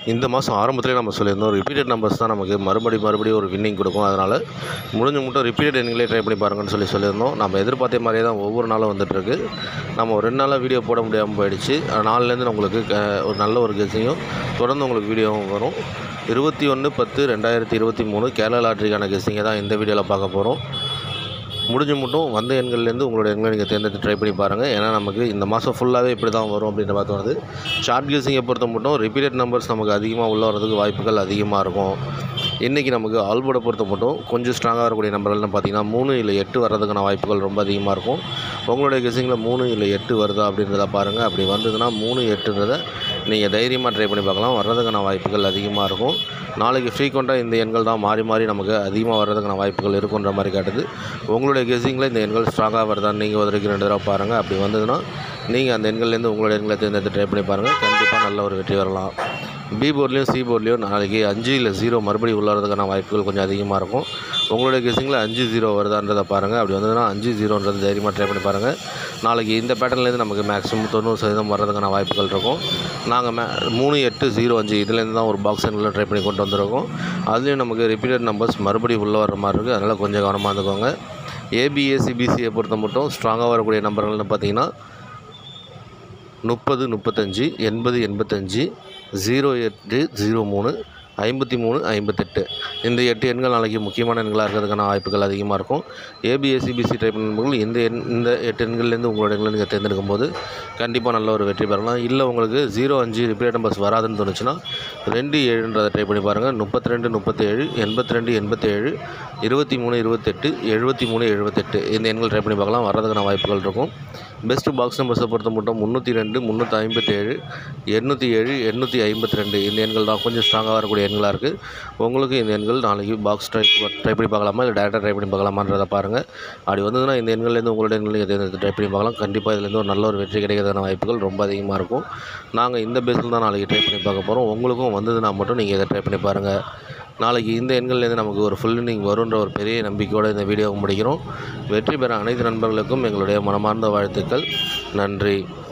இந்த மாதம் ஆரம்பத்திலே நம்ம சொல்லியிருந்தோம் ரிப்பீட்டட் நம்பர்ஸ் தான் நமக்கு மறுபடி மறுபடியும் ஒரு வின்னிங் கொடுக்கும் அதனால் முடிஞ்ச மட்டும் ரிப்பீட்டட் எண்களே ட்ரை பண்ணி பாருங்கன்னு சொல்லி சொல்லியிருந்தோம் நம்ம எதிர்பார்த்த மாதிரியே தான் ஒவ்வொரு நாளும் வந்துட்டுருக்கு நம்ம ஒரு ரெண்டு நாளாக வீடியோ போட முடியாமல் போயிடுச்சு நாலுலேருந்து உங்களுக்கு க ஒரு நல்ல ஒரு கெஸிங்கும் தொடர்ந்து உங்களுக்கு வீடியோவும் வரும் இருபத்தி ஒன்று பத்து ரெண்டாயிரத்தி இருபத்தி மூணு கேரளா லாட்ரிக்கான கெஸிங்கை தான் இந்த வீடியோவில் பார்க்க போகிறோம் முடிஞ்ச மட்டும் வந்த எண்கள்லேருந்து உங்களோட எண்களை நீங்கள் தேர்ந்தெடுத்து ட்ரை பண்ணி பாருங்கள் ஏன்னா நமக்கு இந்த மாதம் ஃபுல்லாகவே இப்படி தான் வரும் அப்படின்ற பார்த்து வருது ஷார்ட் கெஸிங்கை பொறுத்த மட்டும் ரிப்பீட்டட் நம்பர்ஸ் நமக்கு அதிகமாக உள்ள வரதுக்கு வாய்ப்புகள் அதிகமாக இருக்கும் இன்றைக்கி நமக்கு ஆல்போர்டை பொறுத்த மட்டும் கொஞ்சம் ஸ்ட்ராங்காக வரக்கூடிய நம்பர்கள்னு பார்த்தீங்கன்னா மூணு இல்லை எட்டு வர்றதுக்கான வாய்ப்புகள் ரொம்ப அதிகமாக இருக்கும் உங்களுடைய கெஸிங்கில் மூணு இல்லை எட்டு வருதா அப்படின்றத பாருங்கள் அப்படி வந்ததுன்னா மூணு எட்டுன்றதை நீங்கள் தைரியமாக ட்ரை பண்ணி பார்க்கலாம் வர்றதுக்கான வாய்ப்புகள் அதிகமாக இருக்கும் நாளைக்கு ஃப்ரீக்வெண்ட்டாக இந்த எண்கள் தான் மாறி மாறி நமக்கு அதிகமாக வர்றதுக்கான வாய்ப்புகள் இருக்குன்ற மாதிரி காட்டுது உங்களுடைய கெஸிங்கில் இந்த எண்கள் ஸ்ட்ராங்காக வருதான்னு நீங்கள் ஒரு தடவைக்கு ரெண்டு தடவை பாருங்கள் அப்படி வந்ததுன்னா நீங்கள் அந்த எண்கள்லேருந்து உங்களுடைய எண்களை தேர்ந்தெடுத்து ட்ரை பண்ணி பாருங்கள் கண்டிப்பாக நல்ல ஒரு வெற்றி வரலாம் பி போர்ட்லேயும் சி போர்ட்லேயும் நாளைக்கு அஞ்சு இல்லை ஜீரோ மறுபடியும் உள்ளறதுக்கான வாய்ப்புகள் கொஞ்சம் அதிகமாக இருக்கும் உங்களுடைய கெஸிங்கில் அஞ்சு ஜீரோ வருதான்றதை பாருங்கள் அப்படி வந்ததுன்னா அஞ்சு ஜீரோன்றது தைரியமாக ட்ரை பண்ணி பாருங்கள் நாளைக்கு இந்த பேட்டர்ன்லேருந்து நமக்கு மேக்ஸிமம் தொண்ணூறு சதவீதம் வர்றதுக்கான வாய்ப்புகள் இருக்கும் நாங்கள் மே மூணு எட்டு ஜீரோ அஞ்சு இதுலேருந்து தான் ஒரு பாக்ஸ் எண்ணில் ட்ரை பண்ணி கொண்டு வந்திருக்கோம் அதுலேயும் நமக்கு ரிப்பீட்டட் நம்பர்ஸ் மறுபடியும் உள்ளே வர மாதிரி இருக்குது அதனால் கொஞ்சம் கவனமாக இருந்துக்கோங்க ஏபிஎஸ்சிபிசியை பொறுத்த மட்டும் ஸ்ட்ராங்காக வரக்கூடிய நம்பர்கள்னு பார்த்தீங்கன்னா முப்பது முப்பத்தஞ்சு எண்பது எண்பத்தஞ்சு ஜீரோ எட்டு ஜீரோ மூணு ஐம்பத்தி மூணு ஐம்பத்தெட்டு இந்த எட்டு எண்கள் நாளைக்கு முக்கியமான எண்களாக இருக்கிறதுக்கான வாய்ப்புகள் அதிகமாக இருக்கும் ஏபிஎஸ்சிபிசி டைப் நண்பர்கள் இந்த எண் இந்த எட்டு எண்கள்லேருந்து உங்களோட எண்களை நீங்கள் தேர்ந்தெடுக்கும் போது கண்டிப்பாக நல்ல ஒரு வெற்றி பெறலாம் இல்லை உங்களுக்கு ஜீரோ அஞ்சு ரிப்பீட் நம்பர்ஸ் வராதுன்னு தோணுச்சுன்னா ரெண்டு ஏழுன்றதை ட்ரை பண்ணி பாருங்கள் முப்பத்தி ரெண்டு முப்பத்தேழு எண்பத்தி ரெண்டு எண்பத்தேழு இருபத்தி மூணு இருபத்தெட்டு எழுபத்தி மூணு எழுபத்தெட்டு இந்த எண்கள் ட்ரை பண்ணி பார்க்கலாம் வர்றதுக்கான வாய்ப்புகள் இருக்கும் பெஸ்ட்டு பாக்ஸ் நம்பர்ஸை பொறுத்த மட்டும் முந்நூற்றி ரெண்டு முந்நூற்றி ஐம்பத்தேழு எண்ணூற்றி ஏழு எண்ணூற்றி ஐம்பத்தி ரெண்டு இந்த எண்கள் தான் கொஞ்சம் ஸ்ட்ராங்காக வரக்கூடிய எண்களாக இருக்குது உங்களுக்கு இந்த எண்கள் நாளைக்கு பாக்ஸ் ட்ரை ட்ரை பண்ணி பார்க்கலாமா இல்லை டேரெக்டாக ட்ரை பண்ணி பார்க்கலாமான்றதை பாருங்கள் அப்படி வந்ததுன்னா இந்த எண்கள்லேருந்து உங்களோட எண்கள் நீங்கள் தேர்ந்தெடுத்து ட்ரை பண்ணி பார்க்கலாம் கண்டிப்பாக இதுலேருந்து ஒரு நல்ல ஒரு வெற்றி கிடைக்கிறதான வாய்ப்புகள் ரொம்ப அதிகமாக இருக்கும் நாங்கள் இந்த பேஸில் தான் நாளைக்கு ட்ரை பண்ணி பார்க்க போகிறோம் உங்களுக்கும் வந்ததுன்னா மட்டும் நீங்கள் இதை ட்ரை பண்ணி பாருங்கள் நாளைக்கு இந்த எண்கள்லேருந்து நமக்கு ஒரு ஃபுல் இன்னிங் வருன்ற ஒரு பெரிய நம்பிக்கையோடு இந்த வீடியோவை முடிக்கிறோம் வெற்றி பெற அனைத்து நண்பர்களுக்கும் எங்களுடைய மனமார்ந்த வாழ்த்துக்கள் நன்றி